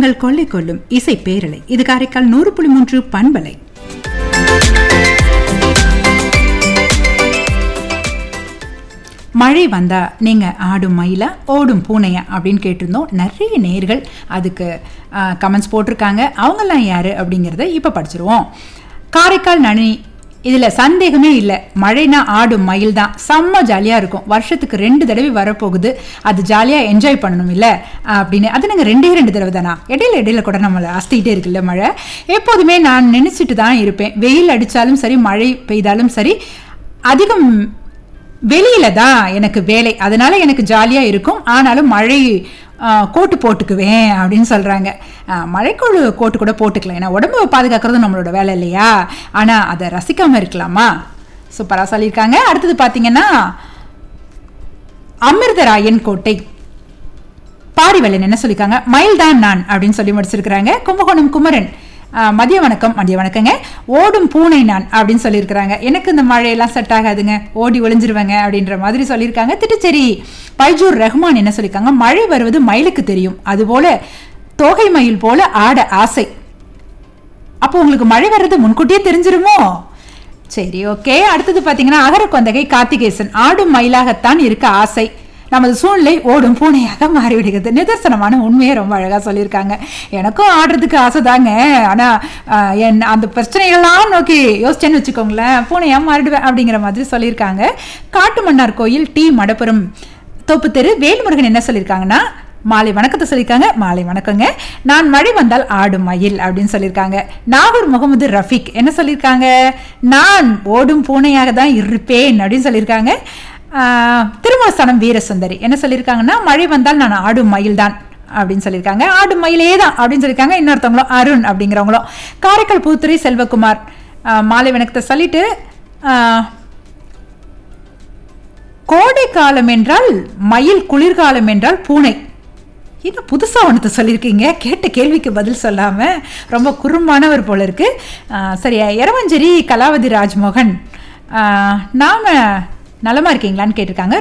உங்கள் கொள்ளை கொள்ளும் இசை பேரலை இது காரைக்கால் நூறு புள்ளி மூன்று பண்பலை மழை வந்தா நீங்க ஆடும் மயிலா ஓடும் பூனையா அப்படின்னு கேட்டிருந்தோம் நிறைய நேர்கள் அதுக்கு கமெண்ட்ஸ் போட்டிருக்காங்க அவங்கெல்லாம் யாரு அப்படிங்கிறத இப்போ படிச்சிருவோம் காரைக்கால் நளினி இதில் சந்தேகமே இல்லை மழைனா ஆடும் மயில் தான் செம்ம ஜாலியாக இருக்கும் வருஷத்துக்கு ரெண்டு தடவை வரப்போகுது அது ஜாலியாக என்ஜாய் பண்ணணும் இல்லை அப்படின்னு அது நாங்கள் ரெண்டே ரெண்டு தடவை தானா இடையில இடையில கூட நம்மளை அஸ்திக்கிட்டே இருக்குல்ல மழை எப்போதுமே நான் நினச்சிட்டு தான் இருப்பேன் வெயில் அடித்தாலும் சரி மழை பெய்தாலும் சரி அதிகம் வெளியில தான் எனக்கு வேலை அதனால எனக்கு ஜாலியாக இருக்கும் ஆனாலும் மழை ஆ, கோட்டு போட்டுக்குவேன் அப்படின்னு சொல்கிறாங்க மழைக்கோடு கோட்டு கூட போட்டுக்கலாம் ஏன்னா உடம்பு பாதுகாக்கிறது நம்மளோட வேலை இல்லையா ஆனால் அதை ரசிக்காமல் இருக்கலாமா சூப்பராக சொல்லியிருக்காங்க அடுத்தது பார்த்தீங்கன்னா அமிர்தராயன் கோட்டை பாரிவள்ளன் என்ன சொல்லியிருக்காங்க மயில் தான் நான் அப்படின்னு சொல்லி முடிச்சிருக்கிறாங்க கும்பகோணம் குமரன் ஆ, மதிய வணக்கம் மதிய வணக்கங்க ஓடும் பூனை நான் அப்படின்னு சொல்லியிருக்கிறாங்க எனக்கு இந்த மழையெல்லாம் செட் ஆகாதுங்க ஓடி ஒளிஞ்சிருவேங்க அப்படின்ற மாதிரி சொல்லியிருக்காங்க திட்டுச்சேரி பைஜூர் ரஹ்மான் என்ன சொல்லியிருக்காங்க மழை வருவது மயிலுக்கு தெரியும் அதுபோல தோகை மயில் போல ஆட ஆசை அப்போ உங்களுக்கு மழை வர்றது முன்கூட்டியே தெரிஞ்சிருமோ சரி ஓகே அடுத்தது பார்த்தீங்கன்னா அகரக்கொந்தகை கார்த்திகேசன் ஆடும் மயிலாகத்தான் இருக்க ஆசை நமது சூழ்நிலை ஓடும் பூனையாக மாறிவிடுகிறது நிதர்சனமான உண்மையை ரொம்ப அழகாக சொல்லியிருக்காங்க எனக்கும் ஆடுறதுக்கு ஆசை தாங்க ஆனால் என் அந்த பிரச்சனைகள்லாம் நோக்கி யோசிச்சேன்னு வச்சுக்கோங்களேன் பூனையாக மாறிடுவேன் அப்படிங்கிற மாதிரி சொல்லியிருக்காங்க காட்டு மன்னார் கோயில் டி மடப்புரம் தோப்பு தெரு வேல்முருகன் என்ன சொல்லியிருக்காங்கன்னா மாலை வணக்கத்தை சொல்லியிருக்காங்க மாலை வணக்கங்க நான் மழை வந்தால் ஆடும் மயில் அப்படின்னு சொல்லியிருக்காங்க நாகூர் முகமது ரஃபீக் என்ன சொல்லியிருக்காங்க நான் ஓடும் பூனையாக தான் இருப்பேன் அப்படின்னு சொல்லியிருக்காங்க ஆஹ், திருமணஸ்தானம் வீரசுந்தரி என்ன சொல்லியிருக்காங்கன்னா மழை வந்தால் நான் ஆடும் மயில் தான் அப்படின்னு சொல்லியிருக்காங்க ஆடும் மயிலே தான் அப்படின்னு சொல்லியிருக்காங்க இன்னொருத்தவங்களும் அருண் அப்படிங்கிறவங்களும் காரைக்கால் பூத்துறை செல்வகுமார் ஆஹ், மாலை வணக்கத்தை சொல்லிட்டு ஆஹ், கோடை காலம் என்றால் மயில் குளிர்காலம் என்றால் பூனை என்ன புதுசாக ஒன்று சொல்லியிருக்கீங்க கேட்ட கேள்விக்கு பதில் சொல்லாமல் ரொம்ப குறும்பானவர் போல இருக்கு ஆஹ் சரி எரவஞ்சேரி கலாவதி ராஜ்மோகன் நாம் நலமா இருக்கீங்களான்னு கேட்டிருக்காங்க